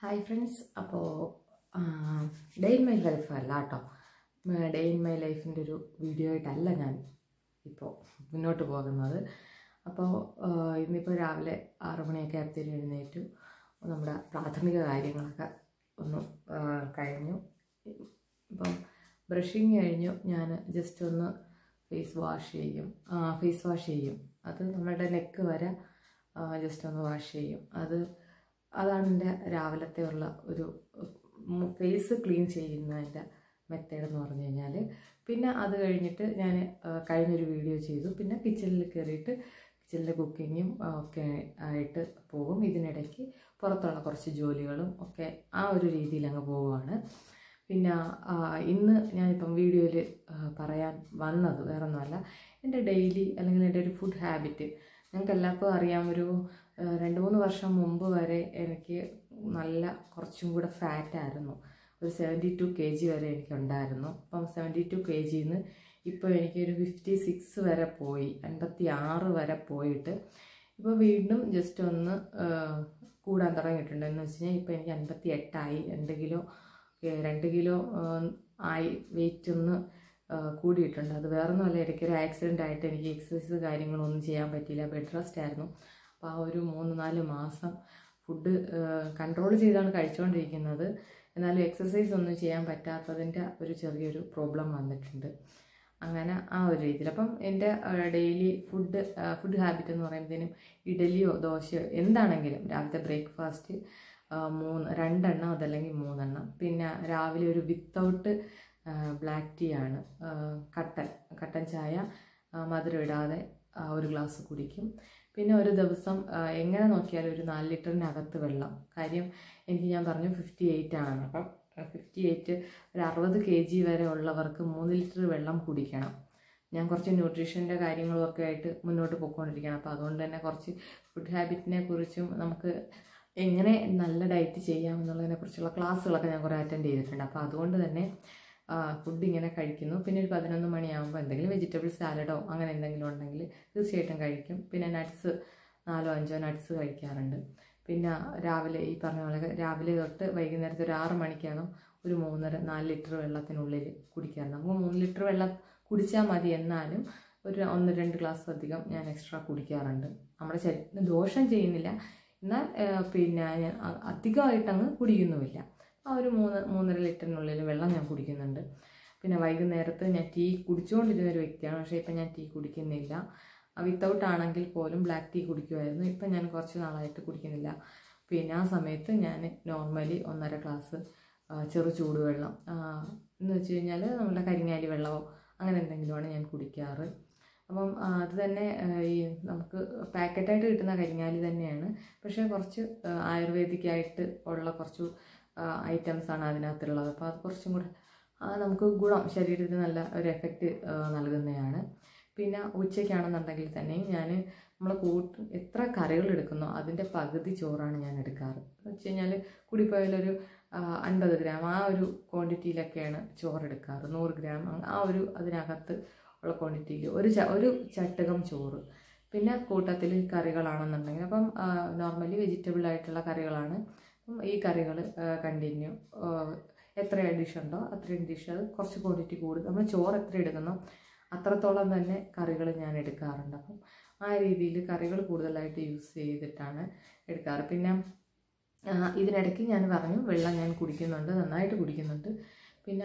hi friends അപ്പോൾ day in my life അല്ല കേട്ടോ ഡേ ഇൻ മൈ ലൈഫിൻ്റെ ഒരു വീഡിയോ ആയിട്ടല്ല ഞാൻ ഇപ്പോൾ മുന്നോട്ട് പോകുന്നത് അപ്പോൾ ഇന്നിപ്പോൾ രാവിലെ ആറ് മണിയൊക്കെ ആയപ്പോഴത്തേനും എഴുന്നേറ്റു നമ്മുടെ പ്രാഥമിക കാര്യങ്ങളൊക്കെ ഒന്ന് ആ, കഴിഞ്ഞു ഇപ്പം ബ്രഷിങ് കഴിഞ്ഞു ഞാൻ ജസ്റ്റ് ഒന്ന് ഫേസ് വാഷ് ചെയ്യും ഫേസ് വാഷ് ചെയ്യും അത് നമ്മുടെ നെക്ക് വരെ ജസ്റ്റ് ഒന്ന് വാഷ് ചെയ്യും അത് അതാണ് എൻ്റെ രാവിലത്തെ ഉള്ള ഒരു ഫേസ് ക്ലീൻ ചെയ്യുന്നതിൻ്റെ മെത്തേഡ് എന്ന് പറഞ്ഞു കഴിഞ്ഞാൽ പിന്നെ അത് കഴിഞ്ഞിട്ട് ഞാൻ കഴിഞ്ഞൊരു വീഡിയോ ചെയ്തു പിന്നെ കിച്ചണിൽ കയറിയിട്ട് കിച്ചണിലെ കുക്കിങ്ങും ഒക്കെ ആയിട്ട് പോകും ഇതിനിടയ്ക്ക് പുറത്തുള്ള കുറച്ച് ജോലികളും ഒക്കെ ആ ഒരു രീതിയിൽ അങ്ങ് പോവുകയാണ് പിന്നെ ആ, ഇന്ന് ഞാനിപ്പം വീഡിയോയിൽ പറയാൻ വന്നത് വേറെ ഒന്നുമല്ല എൻ്റെ ഡെയിലി അല്ലെങ്കിൽ എൻ്റെ ഒരു ഫുഡ് ഹാബിറ്റ് ഞങ്ങൾക്ക് എല്ലാവർക്കും അറിയാം ഒരു ആ, രണ്ട് മൂന്ന് വർഷം മുമ്പ് വരെ എനിക്ക് നല്ല കുറച്ചും കൂടെ ഫാറ്റ് ആയിരുന്നു ഒരു സെവൻറ്റി ടു കെ ജി വരെ എനിക്കുണ്ടായിരുന്നു അപ്പം സെവൻറ്റി ടു കെ ജിന്ന് ഇപ്പോൾ എനിക്കൊരു ഫിഫ്റ്റി സിക്സ് വരെ പോയി അൻപത്തി ആറ് വരെ പോയിട്ട് ഇപ്പോൾ വീണ്ടും ജസ്റ്റ് ഒന്ന് ആ, കൂടാൻ തുടങ്ങിയിട്ടുണ്ട് എന്ന് വെച്ച് കഴിഞ്ഞാൽ ഇപ്പോൾ എനിക്ക് അൻപത്തി എട്ടായി രണ്ട് കിലോ ഏ, രണ്ട് കിലോ ആ, ആയി വെയിറ്റ് ഒന്ന് ആ, കൂടിയിട്ടുണ്ട് അത് വേറെ ഒന്നുമല്ല ഇടയ്ക്കൊരു ആക്സിഡൻ്റ് ആയിട്ട് എനിക്ക് എക്സസൈസ് കാര്യങ്ങളൊന്നും ചെയ്യാൻ പറ്റിയില്ല ബെഡ് റെസ്റ്റ് ആയിരുന്നു അപ്പോൾ ആ ഒരു മൂന്ന് നാല് മാസം ഫുഡ് കൺട്രോൾ ചെയ്താണ് കഴിച്ചുകൊണ്ടിരിക്കുന്നത് എന്നാലും എക്സസൈസ് ഒന്നും ചെയ്യാൻ പറ്റാത്തതിൻ്റെ ഒരു ചെറിയൊരു പ്രോബ്ലം വന്നിട്ടുണ്ട് അങ്ങനെ ആ ഒരു രീതിയിൽ അപ്പം എൻ്റെ ഡെയിലി ഫുഡ് ഫുഡ് ഹാബിറ്റ് എന്ന് പറയുമ്പോഴത്തേനും ഇഡലിയോ ദോശയോ എന്താണെങ്കിലും രാവിലത്തെ ബ്രേക്ക്ഫാസ്റ്റ് മൂന്ന് രണ്ടെണ്ണം അതല്ലെങ്കിൽ മൂന്നെണ്ണം പിന്നെ രാവിലെ ഒരു വിത്തൗട്ട് ബ്ലാക്ക് ടീ ആണ് ആ, കട്ടൻ കട്ടൻ ചായ ആ, മധുരം ഇടാതെ ആ, ഒരു ഗ്ലാസ് കുടിക്കും പിന്നെ ഒരു ദിവസം ആ, എങ്ങനെ നോക്കിയാലും ഒരു നാല് ലിറ്ററിനകത്ത് വെള്ളം കാര്യം എനിക്ക് ഞാൻ പറഞ്ഞു ഫിഫ്റ്റി എയ്റ്റ് ആണെന്ന് അപ്പം ഫിഫ്റ്റി എയ്റ്റ് ഒരു അറുപത് കെ ജി വരെ ഉള്ളവർക്ക് മൂന്ന് ലിറ്റർ വെള്ളം കുടിക്കണം ഞാൻ കുറച്ച് ന്യൂട്രീഷൻ്റെ കാര്യങ്ങളും ഒക്കെ ആയിട്ട് മുന്നോട്ട് പോയിക്കൊണ്ടിരിക്കുകയാണ് അപ്പോൾ അതുകൊണ്ട് തന്നെ കുറച്ച് ഫുഡ് ഹാബിറ്റിനെ കുറിച്ചും നമുക്ക് എങ്ങനെ നല്ല ഡയറ്റ് ചെയ്യാം എന്നുള്ളതിനെ കുറിച്ചുള്ള ക്ലാസ്സുകളൊക്കെ ഞാൻ കുറേ അറ്റൻഡ് ചെയ്തിട്ടുണ്ട് അപ്പോൾ അതുകൊണ്ട് തന്നെ ഫുഡ് ഇങ്ങനെ കഴിക്കുന്നു പിന്നെ ഒരു പതിനൊന്ന് മണിയാകുമ്പോൾ എന്തെങ്കിലും വെജിറ്റബിൾ സാലഡോ അങ്ങനെ എന്തെങ്കിലും ഉണ്ടെങ്കിൽ തീർച്ചയായിട്ടും കഴിക്കും പിന്നെ നട്ട്സ് നാലോ അഞ്ചോ നട്ട്സ് കഴിക്കാറുണ്ട് പിന്നെ രാവിലെ ഈ പറഞ്ഞ പോലെ രാവിലെ തൊട്ട് വൈകുന്നേരത്തെ ഒരു ആറ് മണിക്കകം ഒരു മൂന്നര നാല് ലിറ്റർ വെള്ളത്തിനുള്ളിൽ കുടിക്കാറുണ്ട് നമുക്ക് മൂന്ന് ലിറ്റർ വെള്ളം കുടിച്ചാൽ മതി എന്നാലും ഒരു ഒന്ന് രണ്ട് ഗ്ലാസ് അധികം ഞാൻ എക്സ്ട്രാ കുടിക്കാറുണ്ട് നമ്മുടെ ശരീരത്തിന് ദോഷം ചെയ്യുന്നില്ല എന്നാൽ ആ, പിന്നെ ഞാൻ അ- അധികമായിട്ടങ്ങ് കുടിക്കുന്നുമില്ല ആ ഒരു മൂന്ന് മൂന്നര ലിറ്ററിനുള്ളിൽ വെള്ളം ഞാൻ കുടിക്കുന്നുണ്ട് പിന്നെ വൈകുന്നേരത്ത് ഞാൻ ടീ കുടിച്ചുകൊണ്ടിരുന്ന ഒരു വ്യക്തിയാണ് പക്ഷേ ഇപ്പം ഞാൻ ടീ കുടിക്കുന്നില്ല വിത്തൗട്ട് ആണെങ്കിൽ പോലും ബ്ലാക്ക് ടീ കുടിക്കുമായിരുന്നു ഇപ്പം ഞാൻ കുറച്ച് നാളായിട്ട് കുടിക്കുന്നില്ല പിന്നെ ആ സമയത്ത് ഞാൻ നോർമലി ഒന്നര ഗ്ലാസ് ആ, ചെറു ചൂടുവെള്ളം ആ, എന്ന് വെച്ച് കഴിഞ്ഞാൽ നമ്മുടെ കരിങ്ങാലി വെള്ളമോ അങ്ങനെ എന്തെങ്കിലുമാണ് ഞാൻ കുടിക്കാറ് അപ്പം ആ, അത് തന്നെ ആ, ഈ നമുക്ക് പാക്കറ്റായിട്ട് കിട്ടുന്ന കരിങ്ങാലി തന്നെയാണ് പക്ഷേ കുറച്ച് ആയുർവേദിക് ആയിട്ട് ഉള്ള കുറച്ച് ഐറ്റംസ് ആണ് അതിനകത്തുള്ളത് അപ്പോൾ അത് കുറച്ചും കൂടെ ആ, നമുക്ക് ഗുണം ശരീരത്തിന് നല്ല ഒരു എഫക്റ്റ് നൽകുന്നതാണ് പിന്നെ ഉച്ചയ്ക്കാണെന്നുണ്ടെങ്കിൽ തന്നെയും ഞാൻ നമ്മൾ കൂട്ട് എത്ര കറികൾ എടുക്കുന്നോ അതിൻ്റെ പകുതി ചോറാണ് ഞാൻ എടുക്കാറ് എന്ന് വെച്ച് കഴിഞ്ഞാൽ കൂടിപ്പോയാലൊരു ആ, അൻപത് ഗ്രാം ആ ഒരു ക്വാണ്ടിറ്റിയിലൊക്കെയാണ് ചോറ് എടുക്കാറ് നൂറ് ഗ്രാം അങ് ആ ഒരു അതിനകത്ത് ഉള്ള ക്വാണ്ടിറ്റിയിൽ ഒരു ച ഒരു ചട്ടകം ചോറ് പിന്നെ കൂട്ടത്തിൽ കറികളാണെന്നുണ്ടെങ്കിൽ അപ്പം നോർമലി വെജിറ്റബിൾ ആയിട്ടുള്ള കറികളാണ് അപ്പം ഈ കറികൾ കണ്ടിന്യൂ എത്ര ഡിഷ് ഉണ്ടോ അത്രയും ഡിഷ് അത് കുറച്ച് ക്വാണ്ടിറ്റി കൂടും നമ്മൾ ചോറ് എത്ര എടുക്കുന്നോ അത്രത്തോളം തന്നെ കറികൾ ഞാൻ എടുക്കാറുണ്ട് അപ്പം ആ രീതിയിൽ കറികൾ കൂടുതലായിട്ട് യൂസ് ചെയ്തിട്ടാണ് എടുക്കാറ് പിന്നെ ആ, ഇതിനിടയ്ക്ക് ഞാൻ പറഞ്ഞു വെള്ളം ഞാൻ കുടിക്കുന്നുണ്ട് നന്നായിട്ട് കുടിക്കുന്നുണ്ട് പിന്നെ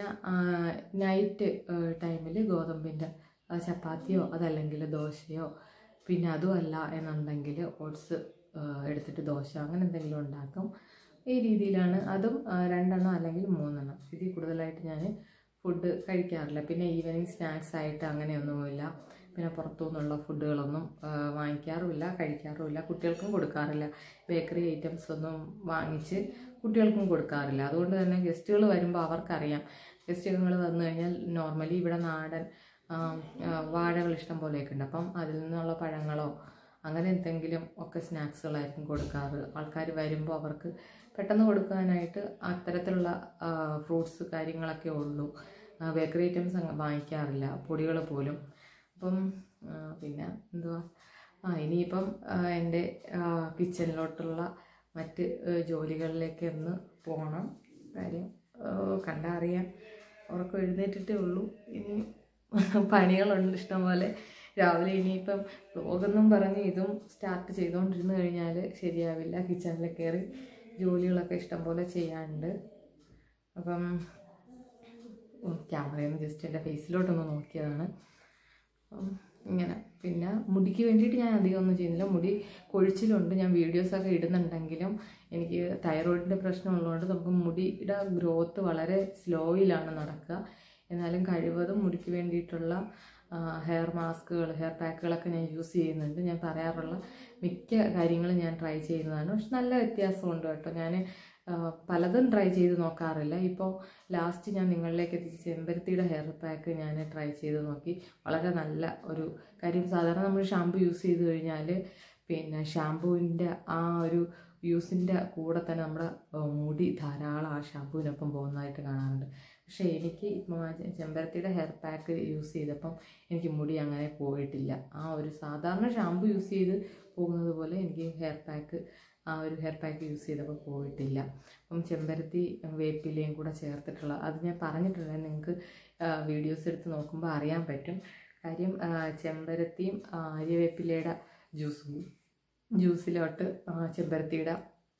നൈറ്റ് ടൈമിൽ ഗോതമ്പിൻ്റെ ആ, ചപ്പാത്തിയോ അതല്ലെങ്കിൽ ദോശയോ പിന്നെ അതുമല്ല എന്നുണ്ടെങ്കിൽ ഓട്സ് എടുത്തിട്ട് ദോശ അങ്ങനെ എന്തെങ്കിലും ഉണ്ടാക്കും ഈ രീതിയിലാണ് അതും ആ, രണ്ടെണ്ണം അല്ലെങ്കിൽ മൂന്നെണ്ണം ഇതിൽ കൂടുതലായിട്ട് ഞാൻ ഫുഡ് കഴിക്കാറില്ല പിന്നെ ഈവനിങ് സ്നാക്സ് ആയിട്ട് അങ്ങനെയൊന്നുമില്ല പിന്നെ പുറത്തു നിന്നുള്ള ഫുഡുകളൊന്നും ആ, വാങ്ങിക്കാറുമില്ല കഴിക്കാറുമില്ല കുട്ടികൾക്കും കൊടുക്കാറില്ല ബേക്കറി ഐറ്റംസ് ഒന്നും വാങ്ങിച്ച് കുട്ടികൾക്കും കൊടുക്കാറില്ല അതുകൊണ്ട് തന്നെ ഗസ്റ്റുകൾ വരുമ്പോൾ അവർക്കറിയാം ഗസ്റ്റുകൾ വന്നു കഴിഞ്ഞാൽ നോർമലി ഇവിടെ നാടൻ ആ, ആ, വാഴകൾ ഇഷ്ടം പോലെയൊക്കെ ഉണ്ട് അപ്പം അതിൽ നിന്നുള്ള പഴങ്ങളോ അങ്ങനെ എന്തെങ്കിലും ഒക്കെ സ്നാക്സുകളായിരിക്കും കൊടുക്കാറ് ആൾക്കാർ വരുമ്പോൾ അവർക്ക് പെട്ടെന്ന് കൊടുക്കാനായിട്ട് അത്തരത്തിലുള്ള ഫ്രൂട്ട്സ് കാര്യങ്ങളൊക്കെ ഉള്ളൂ ബേക്കറി ഐറ്റംസ് അങ്ങ് വാങ്ങിക്കാറില്ല പൊടികൾ പോലും അപ്പം ആ, പിന്നെ എന്തുവാ ആ ഇനിയിപ്പം ആ, എൻ്റെ കിച്ചണിലോട്ടുള്ള മറ്റ് ഏഹ്, ജോലികളിലേക്ക് ഒന്ന് പോകണം കാര്യം ഏഹ്, കണ്ടാ അറിയാം ഉറക്കം എഴുന്നേറ്റിട്ടേ ഉള്ളൂ ഇനി പണികളുണ്ട് ഇഷ്ടംപോലെ രാവിലെ ഇനിയിപ്പം വ്ലോഗെന്നും പറഞ്ഞ് ഇതും സ്റ്റാർട്ട് ചെയ്തുകൊണ്ടിരുന്ന് കഴിഞ്ഞാൽ ശരിയാവില്ല കിച്ചണിൽ കയറി ജോലികളൊക്കെ ഇഷ്ടംപോലെ ചെയ്യാനുണ്ട് അപ്പം ക്യാമറയിൽ നിന്ന് ജസ്റ്റ് എൻ്റെ ഫേസിലോട്ടൊന്ന് നോക്കിയതാണ് അപ്പം ഇങ്ങനെ പിന്നെ മുടിക്ക് വേണ്ടിയിട്ട് ഞാൻ അധികം ഒന്നും ചെയ്യുന്നില്ല മുടി കൊഴിച്ചിലുണ്ട് ഞാൻ വീഡിയോസൊക്കെ ഇടുന്നുണ്ടെങ്കിലും എനിക്ക് തൈറോയിഡിൻ്റെ പ്രശ്നമുള്ളതുകൊണ്ട് നമുക്ക് മുടിയുടെ ഗ്രോത്ത് വളരെ സ്ലോയിലാണ് നടക്കുക എന്നാലും കഴിവതും മുടിക്ക് വേണ്ടിയിട്ടുള്ള ഹെയർ മാസ്കുകൾ ഹെയർ പാക്കുകളൊക്കെ ഞാൻ യൂസ് ചെയ്യുന്നുണ്ട് ഞാൻ പറയാറുള്ള മിക്ക കാര്യങ്ങളും ഞാൻ ട്രൈ ചെയ്യുന്നതാണ് പക്ഷെ നല്ല വ്യത്യാസമുണ്ട് കേട്ടോ ഞാൻ പലതും ട്രൈ ചെയ്ത് നോക്കാറില്ല ഇപ്പോൾ ലാസ്റ്റ് ഞാൻ നിങ്ങളിലേക്ക് എത്തിച്ച ചെമ്പരത്തിയുടെ ഹെയർ പാക്ക് ഞാൻ ട്രൈ ചെയ്ത് നോക്കി വളരെ നല്ല ഒരു കാര്യം സാധാരണ നമ്മൾ ഷാമ്പു യൂസ് ചെയ്ത് കഴിഞ്ഞാൽ പിന്നെ ഷാമ്പുവിൻ്റെ ആ ഒരു യൂസിൻ്റെ കൂടെ തന്നെ നമ്മുടെ ഏഹ്, മുടി ധാരാളം ആ ഷാമ്പുവിനൊപ്പം പോകുന്നതായിട്ട് കാണാറുണ്ട് പക്ഷേ എനിക്ക് ഇപ്പം ആ ചെ- ചെമ്പരത്തിയുടെ ഹെയർ പാക്ക് യൂസ് ചെയ്തപ്പം എനിക്ക് മുടി അങ്ങനെ പോയിട്ടില്ല ആ ഒരു സാധാരണ ഷാമ്പു യൂസ് ചെയ്ത് പോകുന്നത് പോലെ എനിക്ക് ഹെയർ പാക്ക് ആ ഒരു ഹെയർ പാക്ക് യൂസ് ചെയ്തപ്പോൾ പോയിട്ടില്ല അപ്പം ചെമ്പരത്തി വേപ്പിലയും കൂടെ ചേർത്തിട്ടുള്ള അത് ഞാൻ പറഞ്ഞിട്ടുണ്ട് നിങ്ങൾക്ക് വീഡിയോസ് എടുത്ത് നോക്കുമ്പോൾ അറിയാൻ പറ്റും കാര്യം ആ, ചെമ്പരത്തിയും ആ, അരിവേപ്പിലയുടെ ജ്യൂസും ജ്യൂസിലോട്ട് ആ, ചെമ്പരത്തിയുടെ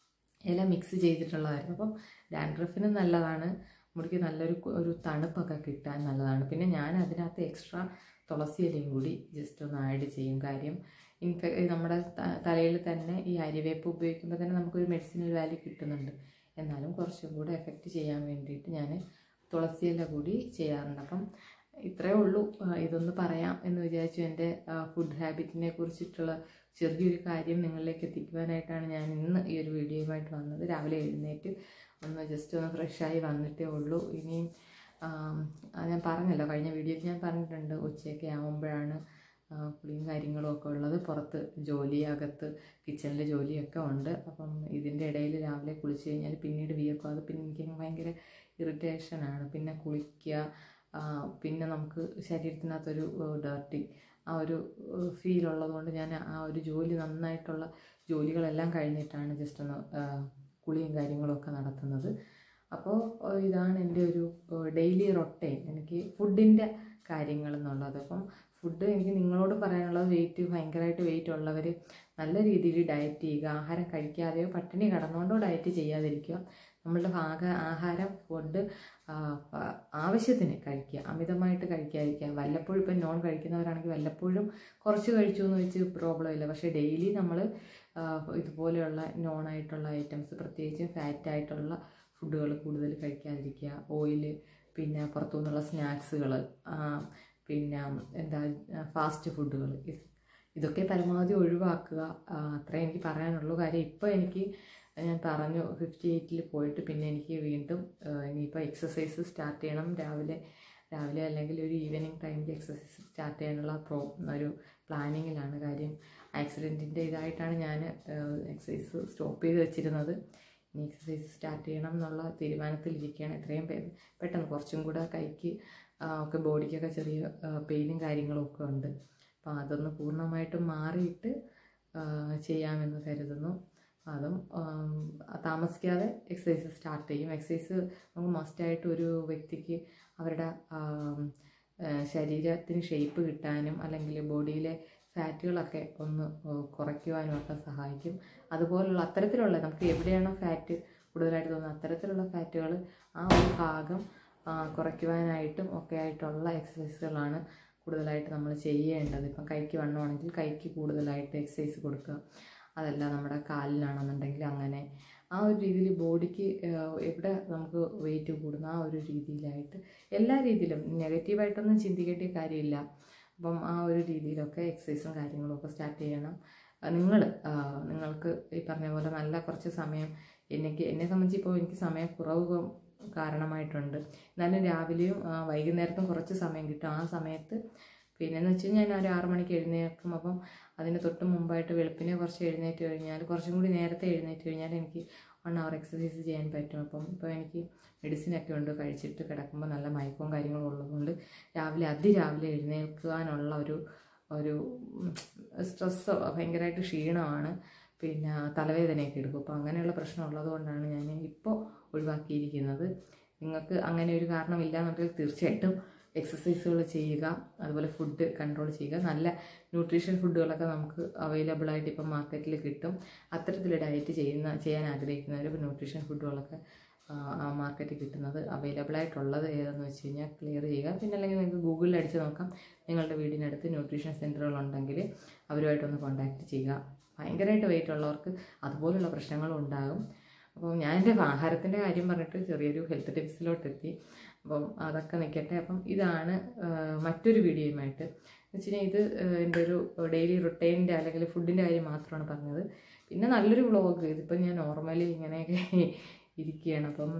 ഇല മിക്സ് ചെയ്തിട്ടുള്ളതായിരുന്നു അപ്പം ഡാൻഡ്രഫിന് നല്ലതാണ് മുടിക്ക് നല്ലൊരു കു- ഒരു തണുപ്പൊക്കെ കിട്ടാൻ നല്ലതാണ് പിന്നെ ഞാൻ അതിനകത്ത് എക്സ്ട്രാ തുളസി ഇലയും കൂടി ജസ്റ്റ് ഒന്ന് ആഡ് ചെയ്യും കാര്യം ഇൻഫ നമ്മുടെ തലയിൽ തന്നെ ഈ അരിവേപ്പ് ഉപയോഗിക്കുമ്പോൾ തന്നെ നമുക്കൊരു മെഡിസിനൽ വാല്യൂ കിട്ടുന്നുണ്ട് എന്നാലും കുറച്ചും കൂടെ എഫക്റ്റ് ചെയ്യാൻ വേണ്ടിയിട്ട് ഞാൻ തുളസി ഇല കൂടി ചെയ്യാറുണ്ട് അപ്പം ഇത്രയേ ഉള്ളൂ ആ, ഇതൊന്ന് പറയാം എന്ന് വിചാരിച്ചു എൻ്റെ ഫുഡ് ഹാബിറ്റിനെ കുറിച്ചിട്ടുള്ള ചെറിയൊരു കാര്യം നിങ്ങളിലേക്ക് എത്തിക്കുവാനായിട്ടാണ് ഞാൻ ഇന്ന് ഈ ഒരു വീഡിയോയുമായിട്ട് വന്നത് രാവിലെ എഴുന്നേറ്റ് ഒന്ന് ജസ്റ്റ് ഒന്ന് ഫ്രഷായി വന്നിട്ടേ ഉള്ളൂ ഇനിയും ആം, ആ, ഞാൻ പറഞ്ഞല്ലോ കഴിഞ്ഞ വീഡിയോയിൽ ഞാൻ പറഞ്ഞിട്ടുണ്ട് ഉച്ചയൊക്കെ ആകുമ്പോഴാണ് ആ, കുളിയും കാര്യങ്ങളും ഒക്കെ ഉള്ളത് പുറത്ത് ജോലി അകത്ത് കിച്ചണിലെ ജോലിയൊക്കെ ഉണ്ട് അപ്പം ഇതിൻ്റെ ഇടയിൽ രാവിലെ കുളിച്ച് കഴിഞ്ഞാൽ പിന്നീട് വിയർക്കും അത് പിന്നെ എനിക്ക് ഭയങ്കര ഇറിറ്റേഷനാണ് പിന്നെ കുളിക്കുക ആ, പിന്നെ നമുക്ക് ശരീരത്തിനകത്തൊരു ഡർട്ടി ആ ഒരു ഫീൽ ഉള്ളതുകൊണ്ട് ഞാൻ ആ ഒരു ജോലി നന്നായിട്ടുള്ള ജോലികളെല്ലാം കഴിഞ്ഞിട്ടാണ് ജസ്റ്റ് ഒന്ന് ആ, കുളിയും കാര്യങ്ങളും ഒക്കെ നടത്തുന്നത് അപ്പോൾ ഇതാണ് എൻ്റെ ഒരു ഡെയിലി റൊട്ടൈൻ എനിക്ക് ഫുഡിൻ്റെ കാര്യങ്ങൾ എന്നുള്ളത് അപ്പം ഫുഡ് എനിക്ക് നിങ്ങളോട് പറയാനുള്ളത് വെയിറ്റ് ഭയങ്കരമായിട്ട് വെയിറ്റ് ഉള്ളവർ നല്ല രീതിയിൽ ഡയറ്റ് ചെയ്യുക ആഹാരം കഴിക്കാതെയോ പട്ടിണി കടന്നുകൊണ്ടോ ഡയറ്റ് ചെയ്യാതിരിക്കുക നമ്മളുടെ ഭാഗ ആഹാരം ഫുഡ് ആവശ്യത്തിന് കഴിക്കുക അമിതമായിട്ട് കഴിക്കാതിരിക്കുക വല്ലപ്പോഴും ഇപ്പം നോൺ കഴിക്കുന്നവരാണെങ്കിൽ വല്ലപ്പോഴും കുറച്ച് കഴിച്ചു എന്ന് വെച്ച് പ്രോബ്ലം ഇല്ല പക്ഷേ ഡെയിലി നമ്മൾ ഇതുപോലെയുള്ള നോൺ ആയിട്ടുള്ള ഐറ്റംസ് പ്രത്യേകിച്ച് ഫാറ്റ് ആയിട്ടുള്ള ഫുഡുകൾ കൂടുതൽ കഴിക്കാതിരിക്കുക ഓയിൽ പിന്നെ പുറത്തുനിന്നുള്ള സ്നാക്സുകൾ പിന്നെ എന്താ ഫാസ്റ്റ് ഫുഡുകൾ ഇതൊക്കെ പരമാവധി ഒഴിവാക്കുക ആ, അത്രേ എനിക്ക് പറയാനുള്ളൂ കാര്യം ഇപ്പോൾ എനിക്ക് ഞാൻ പറഞ്ഞു ഫിഫ്റ്റി എയ്റ്റിൽ പോയിട്ട് പിന്നെ എനിക്ക് വീണ്ടും ആ, ഇനിയിപ്പോൾ എക്സസൈസ് സ്റ്റാർട്ട് ചെയ്യണം രാവിലെ രാവിലെ അല്ലെങ്കിൽ ഒരു ഈവനിങ് ടൈമിൽ എക്സസൈസ് സ്റ്റാർട്ട് ചെയ്യാനുള്ള പ്രോ ഒരു പ്ലാനിങ്ങിലാണ് കാര്യം ആക്സിഡൻറ്റിൻ്റെ ഇതായിട്ടാണ് ഞാൻ എക്സസൈസ് സ്റ്റോപ്പ് ചെയ്ത് വെച്ചിരുന്നത് ഇനി എക്സസൈസ് സ്റ്റാർട്ട് ചെയ്യണം എന്നുള്ള തീരുമാനത്തിലിരിക്കുകയാണ് എത്രയും പേ- പെട്ടെന്ന് കുറച്ചും കൂടെ കൈക്ക് ആ, ഒക്കെ ബോഡിക്കൊക്കെ ചെറിയ പെയിനും കാര്യങ്ങളും ഒക്കെ ഉണ്ട് അപ്പോൾ അതൊന്ന് പൂർണ്ണമായിട്ടും മാറിയിട്ട് ആ, ചെയ്യാമെന്ന് കരുതുന്നു അതും ആം, താമസിക്കാതെ എക്സസൈസ് സ്റ്റാർട്ട് ചെയ്യും എക്സസൈസ് നമുക്ക് മസ്റ്റായിട്ട് ഒരു വ്യക്തിക്ക് അവരുടെ ആം, ആ, ശരീരത്തിന് ഷേപ്പ് കിട്ടാനും അല്ലെങ്കിൽ ബോഡിയിലെ ഫാറ്റുകളൊക്കെ ഒന്ന് കുറയ്ക്കുവാനും ഒക്കെ സഹായിക്കും അതുപോലുള്ള അത്തരത്തിലുള്ള നമുക്ക് എവിടെയാണോ ഫാറ്റ് കൂടുതലായിട്ട് തോന്നുന്നത് അത്തരത്തിലുള്ള ഫാറ്റുകൾ ആ ഒരു ഭാഗം ആ, കുറയ്ക്കുവാനായിട്ടും ഒക്കെ ആയിട്ടുള്ള എക്സസൈസുകളാണ് കൂടുതലായിട്ട് നമ്മൾ ചെയ്യേണ്ടത് ഇപ്പം കൈക്ക് വണ്ണമാണെങ്കിൽ കൈക്ക് കൂടുതലായിട്ട് എക്സസൈസ് കൊടുക്കുക അതല്ല നമ്മുടെ കാലിലാണെന്നുണ്ടെങ്കിൽ അങ്ങനെ ആ ഒരു രീതിയിൽ ബോഡിക്ക് എവിടെ നമുക്ക് വെയിറ്റ് കൂടുന്ന ആ ഒരു രീതിയിലായിട്ട് എല്ലാ രീതിയിലും നെഗറ്റീവായിട്ടൊന്നും ചിന്തിക്കേണ്ട കാര്യമില്ല അപ്പം ആ ഒരു രീതിയിലൊക്കെ എക്സസൈസും കാര്യങ്ങളും ഒക്കെ സ്റ്റാർട്ട് ചെയ്യണം നിങ്ങൾ നിങ്ങൾക്ക് ഈ പറഞ്ഞ പോലെ നല്ല കുറച്ച് സമയം എനിക്ക് എന്നെ സംബന്ധിച്ച് ഇപ്പോൾ എനിക്ക് സമയക്കുറവ് കാരണമായിട്ടുണ്ട് എന്നാലും രാവിലെയും ആ, വൈകുന്നേരത്തും കുറച്ച് സമയം കിട്ടും ആ സമയത്ത് പിന്നെന്ന് വെച്ച് കഴിഞ്ഞാൽ ഞാൻ ഒരു ആറ് മണിക്ക് എഴുന്നേൽക്കും അപ്പം അതിന് തൊട്ട് മുമ്പായിട്ട് വെളുപ്പിനെ കുറച്ച് എഴുന്നേറ്റ് കഴിഞ്ഞാൽ കുറച്ചും കൂടി നേരത്തെ എഴുന്നേറ്റ് കഴിഞ്ഞാൽ എനിക്ക് വൺ അവർ എക്സസൈസ് ചെയ്യാൻ പറ്റും അപ്പം ഇപ്പോൾ എനിക്ക് മെഡിസിനൊക്കെ ഉണ്ട് കഴിച്ചിട്ട് കിടക്കുമ്പോൾ നല്ല മയക്കവും കാര്യങ്ങളും ഉള്ളതുകൊണ്ട് രാവിലെ അതിരാവിലെ എഴുന്നേൽക്കുവാനുള്ള ഒരു ഒരു സ്ട്രെസ് ഭയങ്കരമായിട്ട് ക്ഷീണമാണ് പിന്നെ തലവേദനയൊക്കെ എടുക്കും അപ്പോൾ അങ്ങനെയുള്ള പ്രശ്നം ഉള്ളത് കൊണ്ടാണ് ഞാൻ ഇപ്പോൾ ഒഴിവാക്കിയിരിക്കുന്നത് നിങ്ങൾക്ക് അങ്ങനെ ഒരു കാരണമില്ല എന്നുണ്ടെങ്കിൽ തീർച്ചയായിട്ടും എക്സസൈസുകൾ ചെയ്യുക അതുപോലെ ഫുഡ് കൺട്രോൾ ചെയ്യുക നല്ല ന്യൂട്രീഷൻ ഫുഡുകളൊക്കെ നമുക്ക് അവൈലബിൾ ആയിട്ട് ഇപ്പം മാർക്കറ്റിൽ കിട്ടും അത്തരത്തിൽ ഡയറ്റ് ചെയ്യുന്ന ചെയ്യാൻ ആഗ്രഹിക്കുന്നവർ ഇപ്പോൾ ന്യൂട്രീഷൻ ഫുഡുകളൊക്കെ മാർക്കറ്റിൽ കിട്ടുന്നത് അവൈലബിൾ ആയിട്ടുള്ളത് ഏതെന്ന് വെച്ച് കഴിഞ്ഞാൽ ക്ലിയർ ചെയ്യുക പിന്നെ അല്ലെങ്കിൽ നിങ്ങൾക്ക് ഗൂഗിളിൽ അടിച്ച് നോക്കാം നിങ്ങളുടെ വീടിനടുത്ത് ന്യൂട്രീഷൻ സെൻറ്ററുകളുണ്ടെങ്കിൽ അവരുമായിട്ടൊന്ന് കോൺടാക്റ്റ് ചെയ്യുക ഭയങ്കരമായിട്ട് വെയിറ്റ് ഉള്ളവർക്ക് അതുപോലുള്ള പ്രശ്നങ്ങളും ഉണ്ടാകും അപ്പോൾ ഞാൻ എൻ്റെ ആഹാരത്തിൻ്റെ കാര്യം പറഞ്ഞിട്ട് ചെറിയൊരു ഹെൽത്ത് ടിപ്സിലോട്ട് എത്തി അപ്പം അതൊക്കെ നിൽക്കട്ടെ അപ്പം ഇതാണ് ആ, മറ്റൊരു വീഡിയോയുമായിട്ട് എന്ന് വെച്ച് കഴിഞ്ഞാൽ ഇത് ആ, എൻ്റെ ഒരു ഡെയിലി റുട്ടീൻ്റെ അല്ലെങ്കിൽ ഫുഡിൻ്റെ കാര്യം മാത്രമാണ് പറഞ്ഞത് പിന്നെ നല്ലൊരു വ്ളോഗ് ഇതിപ്പം ഞാൻ നോർമലി ഇങ്ങനെയൊക്കെ ഇരിക്കുകയാണ് അപ്പം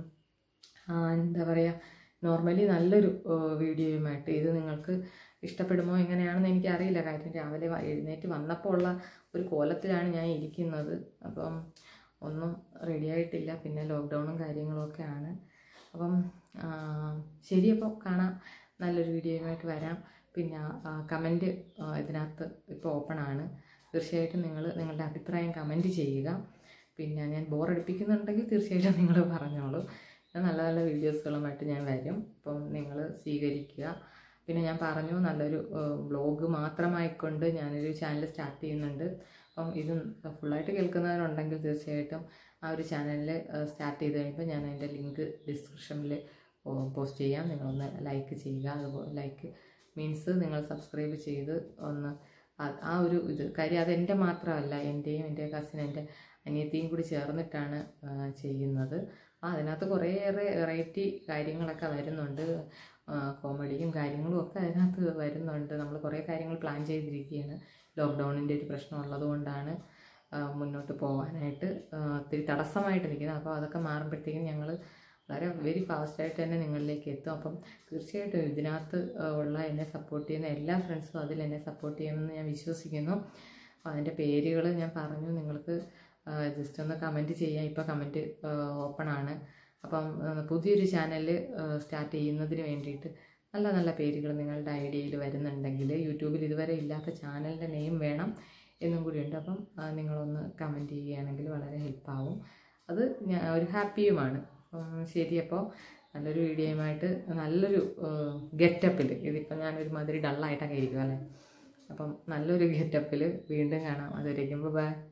ആ, എന്താ പറയുക നോർമലി നല്ലൊരു ആ, വീഡിയോയുമായിട്ട് ഇത് നിങ്ങൾക്ക് ഇഷ്ടപ്പെടുമോ എങ്ങനെയാണെന്ന് എനിക്കറിയില്ല കാര്യം രാവിലെ വ- എഴുന്നേറ്റ് വന്നപ്പോൾ ഉള്ള ഒരു കോലത്തിലാണ് ഞാൻ ഇരിക്കുന്നത് അപ്പം ഒന്നും റെഡി ആയിട്ടില്ല പിന്നെ ലോക്ക്ഡൗണും കാര്യങ്ങളും ഒക്കെ ആണ് അപ്പം ആ, ശരി അപ്പോൾ കാണാം നല്ലൊരു വീഡിയോയുമായിട്ട് വരാം പിന്നെ കമൻറ്റ് ഇതിനകത്ത് ഇപ്പോൾ ഓപ്പൺ ആണ് തീർച്ചയായിട്ടും നിങ്ങൾ നിങ്ങളുടെ അഭിപ്രായം കമൻറ്റ് ചെയ്യുക പിന്നെ ഞാൻ ബോറടിപ്പിക്കുന്നുണ്ടെങ്കിൽ തീർച്ചയായിട്ടും നിങ്ങൾ പറഞ്ഞോളൂ ഞാൻ നല്ല നല്ല വീഡിയോസുകളുമായിട്ട് ഞാൻ വരും അപ്പം നിങ്ങൾ സ്വീകരിക്കുക പിന്നെ ഞാൻ പറഞ്ഞു നല്ലൊരു വ്ളോഗ് മാത്രമായിക്കൊണ്ട് ഞാനൊരു ചാനൽ സ്റ്റാർട്ട് ചെയ്യുന്നുണ്ട് അപ്പം ഇത് ഫുള്ളായിട്ട് കേൾക്കുന്നവരുണ്ടെങ്കിൽ തീർച്ചയായിട്ടും ആ ഒരു ചാനലിൽ സ്റ്റാർട്ട് ചെയ്ത് കഴിയുമ്പോൾ ഞാൻ അതിൻ്റെ ലിങ്ക് ഡിസ്ക്രിപ്ഷനിൽ പോസ്റ്റ് ചെയ്യാം നിങ്ങളൊന്ന് ലൈക്ക് ചെയ്യുക അതുപോലെ ലൈക്ക് മീൻസ് നിങ്ങൾ സബ്സ്ക്രൈബ് ചെയ്ത് ഒന്ന് ആ- ആ ഒരു ഇത് കാര്യം അത് എൻ്റെ മാത്രമല്ല എൻ്റെയും എൻ്റെ കസിൻ എൻ്റെ അനിയത്തിയും കൂടി ചേർന്നിട്ടാണ് ആ, ചെയ്യുന്നത് ആ അതിനകത്ത് കുറേയേറെ വെറൈറ്റി കാര്യങ്ങളൊക്കെ വരുന്നുണ്ട് കോമഡിയും കാര്യങ്ങളും ഒക്കെ അതിനകത്ത് വരുന്നുണ്ട് നമ്മൾ കുറേ കാര്യങ്ങൾ പ്ലാൻ ചെയ്തിരിക്കുകയാണ് ലോക്ക്ഡൗണിൻ്റെ ഒരു പ്രശ്നം ഉള്ളത് കൊണ്ടാണ് ആ, മുന്നോട്ട് പോകാനായിട്ട് ആ, ഒത്തിരി തടസ്സമായിട്ട് നിൽക്കുന്നത് അപ്പോൾ അതൊക്കെ മാറുമ്പോഴത്തേക്കും ഞങ്ങൾ വളരെ വെരി ഫാസ്റ്റായിട്ട് തന്നെ നിങ്ങളിലേക്ക് എത്തും അപ്പം തീർച്ചയായിട്ടും ഇതിനകത്ത് ആ, ഉള്ള എന്നെ സപ്പോർട്ട് ചെയ്യുന്ന എല്ലാ ഫ്രണ്ട്സും അതിൽ എന്നെ സപ്പോർട്ട് ചെയ്യുമെന്ന് ഞാൻ വിശ്വസിക്കുന്നു അതിൻ്റെ പേരുകൾ ഞാൻ പറഞ്ഞു നിങ്ങൾക്ക് ജസ്റ്റ് ഒന്ന് കമൻറ്റ് ചെയ്യാം ഇപ്പോൾ കമൻറ്റ് ഓപ്പൺ ആണ് അപ്പം ആ, പുതിയൊരു ചാനൽ സ്റ്റാർട്ട് ചെയ്യുന്നതിന് വേണ്ടിയിട്ട് നല്ല നല്ല പേരുകൾ നിങ്ങളുടെ ഐഡിയയിൽ വരുന്നുണ്ടെങ്കിൽ യൂട്യൂബിൽ ഇതുവരെ ഇല്ലാത്ത ചാനലിൻ്റെ നെയിം വേണം എന്നും കൂടിയുണ്ട് അപ്പം ആ, നിങ്ങളൊന്ന് കമൻറ്റ് ചെയ്യുകയാണെങ്കിൽ വളരെ ഹെൽപ്പാവും അത് ഞാൻ ഒരു ഹാപ്പിയുമാണ് അപ്പം ശരി അപ്പോൾ നല്ലൊരു വീഡിയോയുമായിട്ട് നല്ലൊരു ഗെറ്റപ്പിൽ ഇതിപ്പോൾ ഞാനൊരു മാതിരി ഡള്ളായിട്ടൊക്കെ ഇരിക്കും അല്ലേ അപ്പം നല്ലൊരു ഗെറ്റപ്പിൽ വീണ്ടും കാണാം അതുവരേക്കും ബൈ